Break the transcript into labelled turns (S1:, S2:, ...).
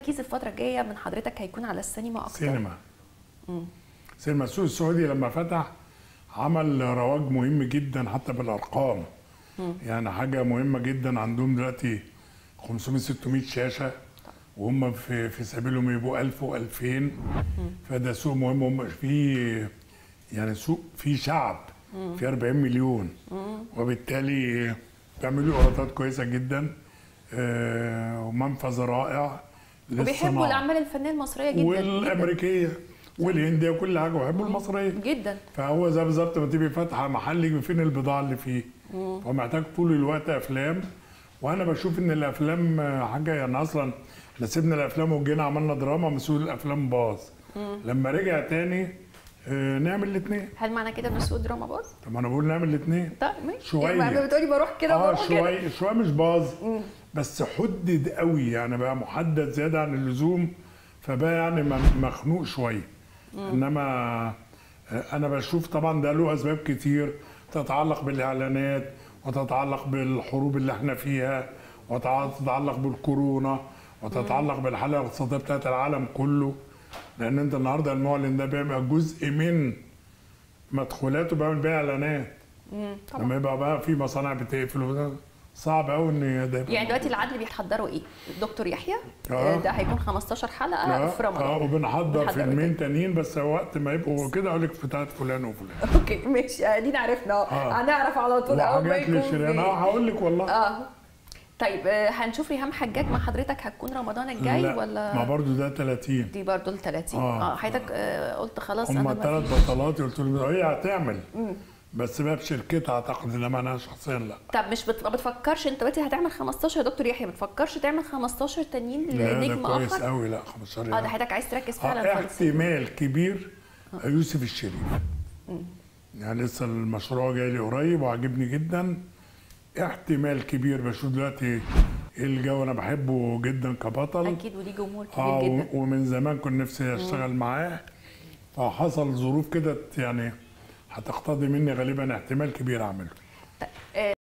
S1: التركيز الفتره الجايه من حضرتك هيكون على السينما اكتر
S2: سينما سينما السوق السعودي لما فتح عمل رواج مهم جدا حتى بالارقام يعني حاجه مهمه جدا عندهم دلوقتي 500 600 شاشه وهم في في سبيلهم يبقوا 1000 و2000 فده سوق مهم هم في يعني سوق في شعب في 40 مليون وبالتالي بيعملوا ايرادات كويسه جدا آه، ومنفذ رائع
S1: وبيحبوا
S2: للصناعة.
S1: الاعمال الفنيه المصريه جدا جدا
S2: والامريكيه والهنديه وكل حاجه وبيحبوا المصريه
S1: جدا
S2: فهو زي بالظبط ما تبقي فاتحه محل يجي فين البضاعه اللي فيه هو محتاج طول الوقت افلام وانا بشوف ان الافلام حاجه يعني اصلا احنا سيبنا الافلام وجينا عملنا دراما مسؤول الافلام باظ لما رجع تاني آه، نعمل الاثنين
S1: هل معنى كده ان سوق دراما باظ؟
S2: طب ما انا بقول نعمل الاثنين
S1: طيب ماشي
S2: شوية.
S1: يعني بتقولي بروح كده
S2: اه
S1: وبروح كده
S2: شويه شويه مش باظ بس حدد قوي يعني بقى محدد زياده عن اللزوم فبقى يعني م- مخنوق شويه انما آه، انا بشوف طبعا ده له اسباب كتير تتعلق بالاعلانات وتتعلق بالحروب اللي احنا فيها وتتعلق بالكورونا وتتعلق بالحاله الاقتصاديه بتاعت العالم كله لان انت النهارده المعلن ده بيبقى جزء من مدخولاته بيعمل بيها اعلانات
S1: طبعا
S2: لما يبقى بقى في مصانع بتقفل وده صعب قوي ان ده يبقى
S1: يعني دلوقتي العدل بيحضروا ايه؟ دكتور يحيى
S2: آه.
S1: آه، ده هيكون 15 حلقه في
S2: اه
S1: رمضان
S2: وبنحضر
S1: بنحضر
S2: فيلمين تانيين بس وقت ما يبقوا كده اقول لك بتاعت فلان وفلان
S1: اوكي ماشي ادينا عرفنا
S2: آه.
S1: هنعرف على طول اول ما
S2: وحاجات
S1: يكون
S2: لشريان
S1: في-
S2: اه هقول لك والله
S1: اه طيب آه، هنشوف ريهام حاجاج مع حضرتك هتكون رمضان الجاي
S2: لا
S1: ولا
S2: ما برضو ده 30
S1: دي برضه ال 30
S2: آه.
S1: اه حضرتك آه، قلت خلاص
S2: هم
S1: انا ما
S2: ثلاث
S1: فيش.
S2: بطلات قلت لهم هي هتعمل بس بقى بشركتها اعتقد انما انا شخصيا لا
S1: طب مش بت... ما بتفكرش انت دلوقتي هتعمل 15 يا دكتور يحيى ما بتفكرش تعمل 15 تانيين
S2: لا ده
S1: لنجم
S2: كويس
S1: اخر
S2: قوي لا 15
S1: اه ده
S2: يعني.
S1: حضرتك عايز تركز
S2: آه،
S1: فعلا في السينما.
S2: احتمال كبير يوسف الشريف يعني لسه المشروع جاي لي قريب وعاجبني جدا احتمال كبير بشوف دلوقتي الجو انا بحبه جدا كبطل
S1: اكيد وليه جمهور كبير
S2: اه
S1: جدا
S2: و- ومن زمان كنت نفسي اشتغل معاه فحصل ظروف كده يعني هتقتضي مني غالبا احتمال كبير اعمله
S1: طيب، آه،